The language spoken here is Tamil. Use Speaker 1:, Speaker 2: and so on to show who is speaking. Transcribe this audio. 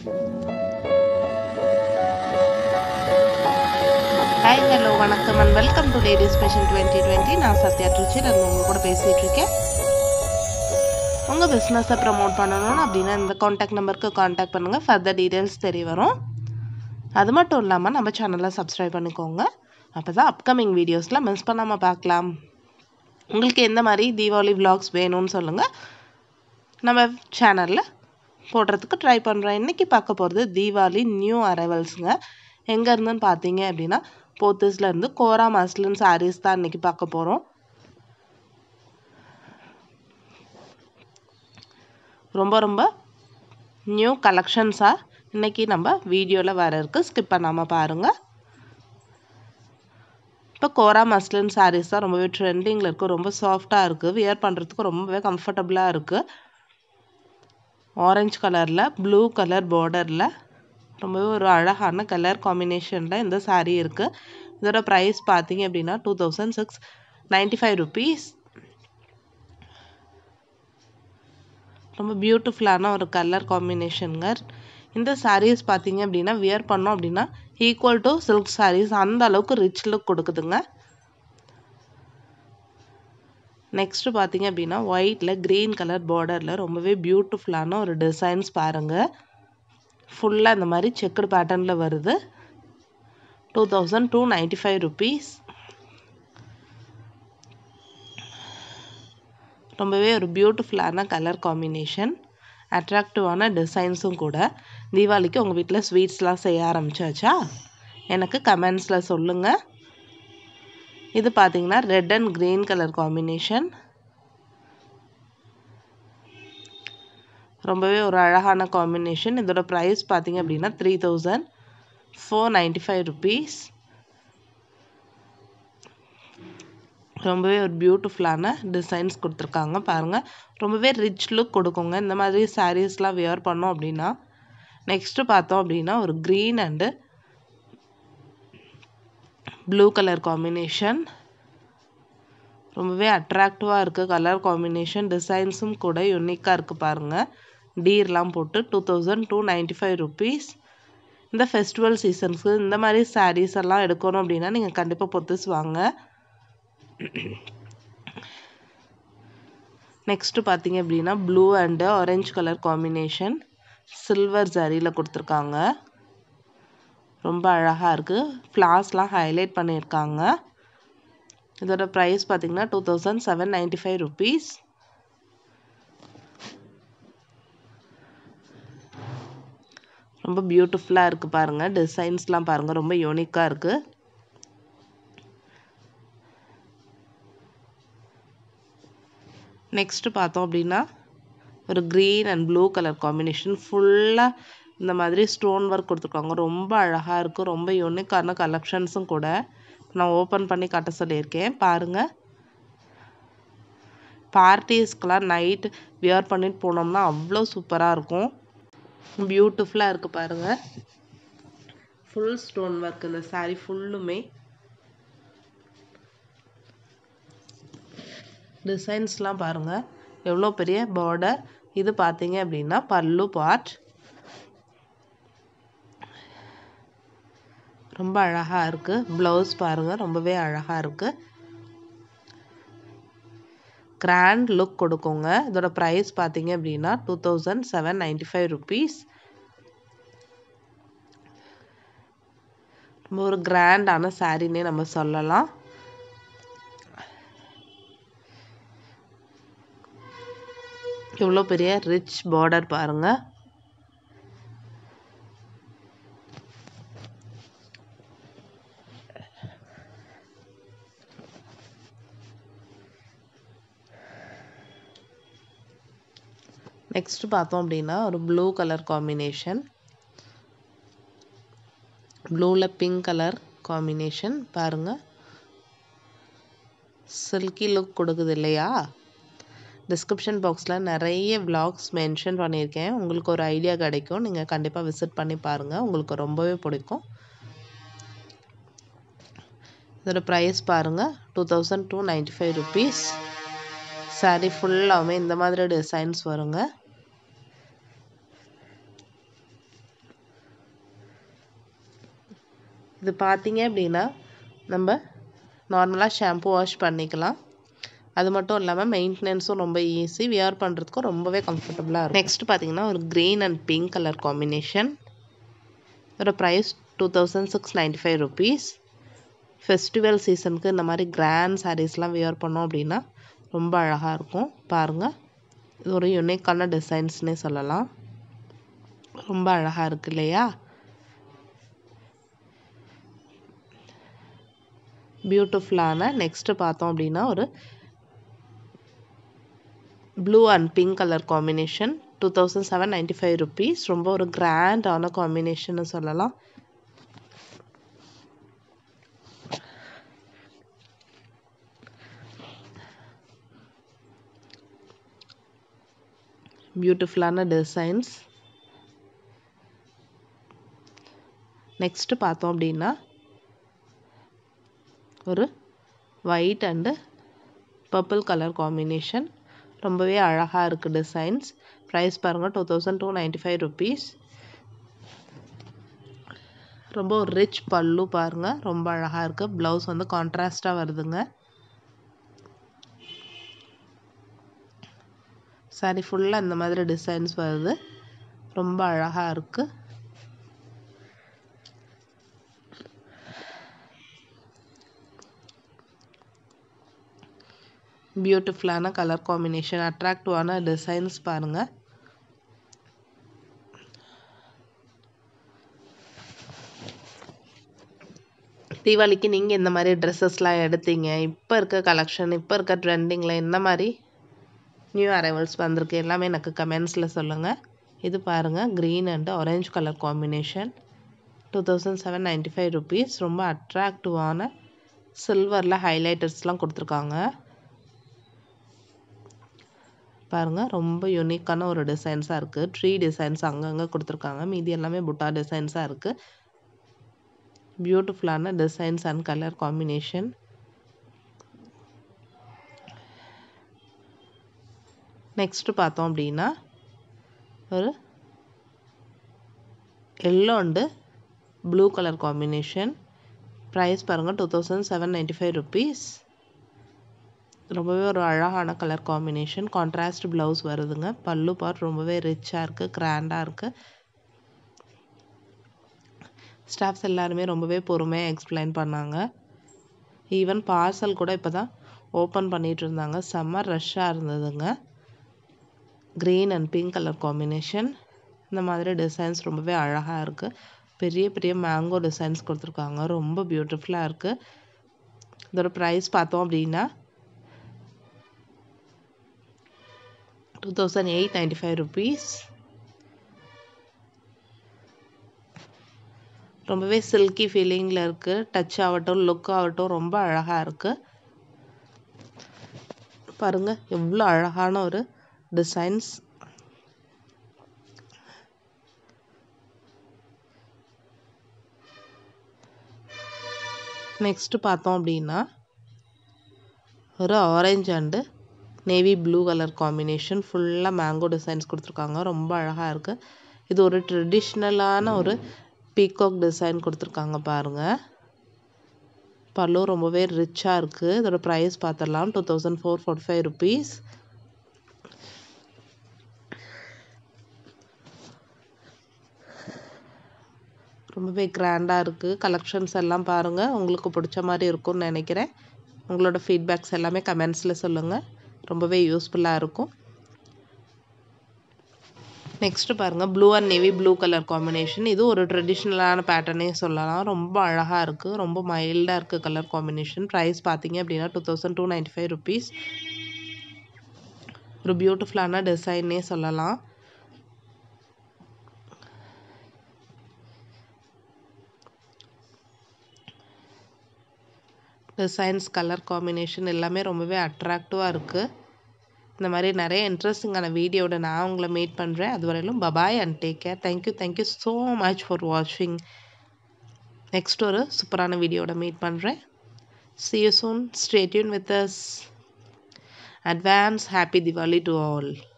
Speaker 1: ஹாய் ஹலோ வணக்கம் and welcome to ladies special twenty twenty நான் சத்யா ட்ரிச்சி நான் உங்க கூட பேசிகிட்டு இருக்கேன் உங்கள் பிஸ்னஸை ப்ரமோட் பண்ணணும் அப்படின்னா இந்த காண்டாக்ட் நம்பருக்கு காண்டாக்ட் பண்ணுங்கள் ஃபர்தர் டீட்டெயில்ஸ் தெரிய வரும் அது மட்டும் இல்லாமல் நம்ம சேனலை சப்ஸ்கிரைப் பண்ணிக்கோங்க அப்போ தான் அப்கமிங் வீடியோஸில் மிஸ் பண்ணாமல் பார்க்கலாம் உங்களுக்கு எந்த மாதிரி தீபாவளி vlogs வேணும்னு சொல்லுங்கள் நம்ம சேனலில் போடுறதுக்கு ட்ரை பண்ணுறோம் இன்றைக்கி பார்க்க போகிறது தீபாவளி நியூ அரைவல்ஸுங்க எங்கே இருந்துன்னு பார்த்தீங்க அப்படின்னா போத்தீஸ்லேருந்து கோரா மஸ்லின் சாரீஸ் தான் இன்றைக்கி பார்க்க போகிறோம் ரொம்ப ரொம்ப நியூ கலெக்ஷன்ஸாக இன்றைக்கி நம்ம வீடியோவில் வர இருக்கு ஸ்கிப் பண்ணாமல் பாருங்கள் இப்போ கோரா மஸ்லின் சாரீஸ் தான் ரொம்பவே ட்ரெண்டிங்கில் இருக்குது ரொம்ப சாஃப்டாக இருக்குது வியர் பண்ணுறதுக்கு ரொம்பவே கம்ஃபர்டபுளாக இருக்குது ஆரஞ்சு கலரில் ப்ளூ கலர் பார்டரில் ரொம்பவே ஒரு அழகான கலர் காம்பினேஷனில் இந்த saree இருக்குது இதோட ப்ரைஸ் பார்த்தீங்க அப்படின்னா two thousand six ninety five rupees ரொம்ப பியூட்டிஃபுல்லான ஒரு கலர் காம்பினேஷனுங்க இந்த sarees பார்த்தீங்க அப்படின்னா வியர் பண்ணோம் அப்படின்னா ஈக்குவல் டு சில்க் sarees அந்த அளவுக்கு ரிச் லுக் கொடுக்குதுங்க நெக்ஸ்ட்டு பார்த்தீங்க அப்படின்னா ஒயிட்டில் க்ரீன் கலர் பார்டரில் ரொம்பவே பியூட்டிஃபுல்லான ஒரு டிசைன்ஸ் பாருங்கள் ஃபுல்லாக இந்த மாதிரி செக்குடு பேட்டர்னில் வருது two thousand two ninety five rupees ரொம்பவே ஒரு பியூட்டிஃபுல்லான கலர் காம்பினேஷன் அட்ராக்டிவான டிசைன்ஸும் கூட தீபாவளிக்கு உங்கள் வீட்டில் ஸ்வீட்ஸ்லாம் செய்ய ஆரம்பிச்சாச்சா எனக்கு கமெண்ட்ஸில் சொல்லுங்கள் இது பார்த்தீங்கன்னா red and green colour combination ரொம்பவே ஒரு அழகான காம்பினேஷன் இதோட ப்ரைஸ் பார்த்தீங்க அப்படின்னா three thousand four ninety five rupees ரொம்பவே ஒரு பியூட்டிஃபுல்லான டிசைன்ஸ் கொடுத்துருக்காங்க பாருங்கள் ரொம்பவே ரிச் லுக் கொடுக்குங்க இந்த மாதிரி சாரீஸ்லாம் வியர் பண்ணோம் அப்படின்னா நெக்ஸ்ட்டு பார்த்தோம் அப்படின்னா ஒரு green and blue colour combination ரொம்பவே அட்ராக்டிவாக இருக்குது கலர் காம்பினேஷன் டிசைன்ஸும் கூட யூனிக்காக இருக்குது பாருங்கள் டீர்லாம் போட்டு two thousand two ninety five rupees இந்த ஃபெஸ்டிவல் சீசன்ஸுக்கு இந்த மாதிரி சாரீஸ் எல்லாம் எடுக்கணும் அப்படின்னா நீங்கள் கண்டிப்பாக பொத்துஸ் வாங்க நெக்ஸ்ட்டு பார்த்தீங்க அப்படின்னா blue and orange colour combination silver ஜரியில் கொடுத்துருக்காங்க ரொம்ப அழகாக இருக்குது ஃப்ளார்ஸ்லாம் ஹைலைட் பண்ணியிருக்காங்க இதோட ப்ரைஸ் பார்த்தீங்கன்னா two thousand seven ninety five rupees ரொம்ப பியூட்டிஃபுல்லாக இருக்குது பாருங்கள் டிசைன்ஸ்லாம் பாருங்கள் ரொம்ப யூனிக்காக இருக்குது நெக்ஸ்ட்டு பார்த்தோம் அப்படின்னா ஒரு green and blue colour combination ஃபுல்லாக இந்த மாதிரி ஸ்டோன் ஒர்க் கொடுத்துருக்காங்க ரொம்ப அழகாக இருக்குது ரொம்ப யூனிக்கான கலெக்ஷன்ஸும் கூட நான் ஓப்பன் பண்ணி காட்ட சொல்லியிருக்கேன் பாருங்கள் பார்ட்டிஸ்க்கெலாம் நைட் வியர் பண்ணிட்டு போனோம்னா அவ்வளோ சூப்பராக இருக்கும் பியூட்டிஃபுல்லாக இருக்குது பாருங்கள் ஃபுல் ஸ்டோன் ஒர்க் இந்த saree ஃபுல்லுமே டிசைன்ஸ்லாம் பாருங்கள் எவ்வளோ பெரிய பார்டர் இது பார்த்தீங்க அப்படின்னா பல்லு பார்ட் ரொம்ப அழகாக இருக்குது ப்ளவுஸ் பாருங்கள் ரொம்பவே அழகாக இருக்குது கிராண்ட் லுக் கொடுக்குங்க இதோட ப்ரைஸ் பார்த்தீங்க அப்படின்னா two thousand seven ninety five rupees ரொம்ப ஒரு கிராண்டான சாரீனே நம்ம சொல்லலாம் எவ்வளோ பெரிய ரிச் பார்டர் பாருங்கள் நெக்ஸ்ட் பார்த்தோம் அப்படின்னா ஒரு ப்ளூ கலர் காம்பினேஷன் ப்ளூவில் பிங்க் கலர் காம்பினேஷன் பாருங்கள் சில்கி லுக் கொடுக்குது இல்லையா டிஸ்கிரிப்ஷன் பாக்ஸில் நிறைய விலாக்ஸ் மென்ஷன் பண்ணியிருக்கேன் உங்களுக்கு ஒரு ஐடியா கிடைக்கும் நீங்கள் கண்டிப்பாக விசிட் பண்ணி பாருங்கள் உங்களுக்கு ரொம்பவே பிடிக்கும் இதோட ப்ரைஸ் பாருங்கள் two thousand two ninety five rupees sari ஃபுல்லாகவுமே இந்த மாதிரி டிசைன்ஸ் வருங்க இது பார்த்தீங்க அப்படின்னா நம்ம நார்மலாக ஷாம்பு வாஷ் பண்ணிக்கலாம் அது மட்டும் இல்லாமல் மெயின்டெனன்ஸும் ரொம்ப ஈஸி வியர் பண்ணுறதுக்கும் ரொம்பவே கம்ஃபர்டபுளாக இருக்கும் நெக்ஸ்ட் பார்த்தீங்கன்னா ஒரு green and pink colour combination இதோட price two thousand six ninety five rupees festival சீசனுக்கு இந்த மாதிரி கிராண்ட் சாரீஸ்லாம் வியர் பண்ணோம் அப்படின்னா ரொம்ப அழகாக இருக்கும் பாருங்கள் இது ஒரு யுனிக்கான டிசைன்ஸ்னே சொல்லலாம் ரொம்ப அழகாக இருக்கு இல்லையா பியூட்டிஃபுல்லான நெக்ஸ்ட்டு பார்த்தோம் அப்படின்னா ஒரு blue and pink colour combination two thousand seven ninety five rupees ரொம்ப ஒரு கிராண்டான காம்பினேஷன்னு சொல்லலாம் பியூட்டிஃபுல்லான டிசைன்ஸ் நெக்ஸ்ட்டு பார்த்தோம் அப்படின்னா ஒரு white and purple colour combination ரொம்பவே அழகாக இருக்குது டிசைன்ஸ் ப்ரைஸ் பாருங்கள் two thousand two ninety five rupees ரொம்ப ஒரு ரிச் பல்லு பாருங்கள் ரொம்ப அழகாக இருக்குது ப்ளவுஸ் வந்து கான்ட்ராஸ்டாக வருதுங்க சாரி ஃபுல்லாக இந்த மாதிரி டிசைன்ஸ் வருது ரொம்ப அழகாக இருக்குது பியூட்டிஃபுல்லான கலர் காம்பினேஷன் அட்ராக்டிவான டிசைன்ஸ் பாருங்கள் தீபாவளிக்கு நீங்கள் இந்த மாதிரி ட்ரெஸ்ஸஸ்லாம் எடுத்தீங்க இப்போ இருக்க கலெக்ஷன் இப்போ இருக்க ட்ரெண்டிங்கில் என்ன மாதிரி நியூ அரைவல்ஸ் வந்திருக்கு எல்லாமே எனக்கு கமெண்ட்ஸில் சொல்லுங்கள் இது பாருங்கள் green and orange colour combination two thousand seven ninety five rupees ரொம்ப அட்ராக்டிவான சில்வரில் ஹைலைட்டர்ஸ்லாம் கொடுத்துருக்காங்க பாருங்கள் ரொம்ப யூனிக்கான ஒரு டிசைன்ஸாக இருக்குது ட்ரீ டிசைன்ஸ் அங்கங்கே கொடுத்துருக்காங்க மீதி எல்லாமே புட்டா டிசைன்ஸாக இருக்குது பியூட்டிஃபுல்லான designs and colour combination next பார்த்தோம் அப்படின்னா ஒரு yellow and blue colour combination price பாருங்கள் two thousand seven ninety five rupees ரொம்பவே ஒரு அழகான கலர் காம்பினேஷன் கான்ட்ராஸ்ட் ப்ளவுஸ் வருதுங்க பல்லு பார்ட் ரொம்பவே ரிச்சாக இருக்குது கிராண்டாக இருக்குது ஸ்டாஃப்ஸ் எல்லாருமே ரொம்பவே பொறுமையாக எக்ஸ்பிளைன் பண்ணாங்க ஈவன் பார்சல் கூட இப்போ தான் ஓப்பன் பண்ணிகிட்டு இருந்தாங்க செம்ம ரஷ்ஷாக இருந்ததுங்க green and pink colour combination இந்த மாதிரி டிசைன்ஸ் ரொம்பவே அழகாக இருக்குது பெரிய பெரிய மேங்கோ டிசைன்ஸ் கொடுத்துருக்காங்க ரொம்ப பியூட்டிஃபுல்லாக இருக்குது இதோட ப்ரைஸ் பார்த்தோம் அப்படின்னா two thousand eight ninety five rupees ரொம்பவே சில்கி ஃபீலிங்கில் இருக்குது டச் ஆகட்டும் லுக் ஆகட்டும் ரொம்ப அழகாக இருக்குது பாருங்கள் எவ்வளோ அழகான ஒரு டிசைன்ஸ் நெக்ஸ்ட்டு பார்த்தோம் அப்படின்னா ஒரு orange and navy blue colour combination ஃபுல்லாக மேங்கோ டிசைன்ஸ் கொடுத்துருக்காங்க ரொம்ப அழகாக இருக்குது இது ஒரு ட்ரெடிஷ்னலான ஒரு பீகாக் டிசைன் கொடுத்துருக்காங்க பாருங்கள் பல்லு ரொம்பவே ரிச்சாக இருக்குது இதோட ப்ரைஸ் பார்த்துடலாம் two thousand four forty five rupees ரொம்பவே கிராண்டாக இருக்குது கலெக்ஷன்ஸ் எல்லாம் பாருங்கள் உங்களுக்கு பிடிச்ச மாதிரி இருக்கும்னு நினைக்கிறேன் உங்களோட ஃபீட்பேக்ஸ் எல்லாமே கமெண்ட்ஸில் சொல்லுங்கள் ரொம்பவே யூஸ்ஃபுல்லாக இருக்கும் நெக்ஸ்ட்டு பாருங்கள் blue and navy blue colour combination இது ஒரு ட்ரெடிஷ்னலான பேட்டர்னே சொல்லலாம் ரொம்ப அழகாக இருக்குது ரொம்ப மைல்டாக இருக்குது கலர் காம்பினேஷன் ப்ரைஸ் பார்த்தீங்க அப்படின்னா two thousand two ninety five rupees ஒரு பியூட்டிஃபுல்லான டிசைன்னே சொல்லலாம் டிசைன்ஸ் கலர் காம்பினேஷன் எல்லாமே ரொம்பவே அட்ராக்டிவாக இருக்குது இந்த மாதிரி நிறைய இன்ட்ரெஸ்டிங்கான வீடியோட நான் உங்களை மீட் பண்ணுறேன் அது வரையிலும் bye bye and take care thank you thank you so much for வாட்சிங் நெக்ஸ்ட் ஒரு சூப்பரான வீடியோட மீட் பண்ணுறேன் see you soon stay tuned with us advance happy diwali to all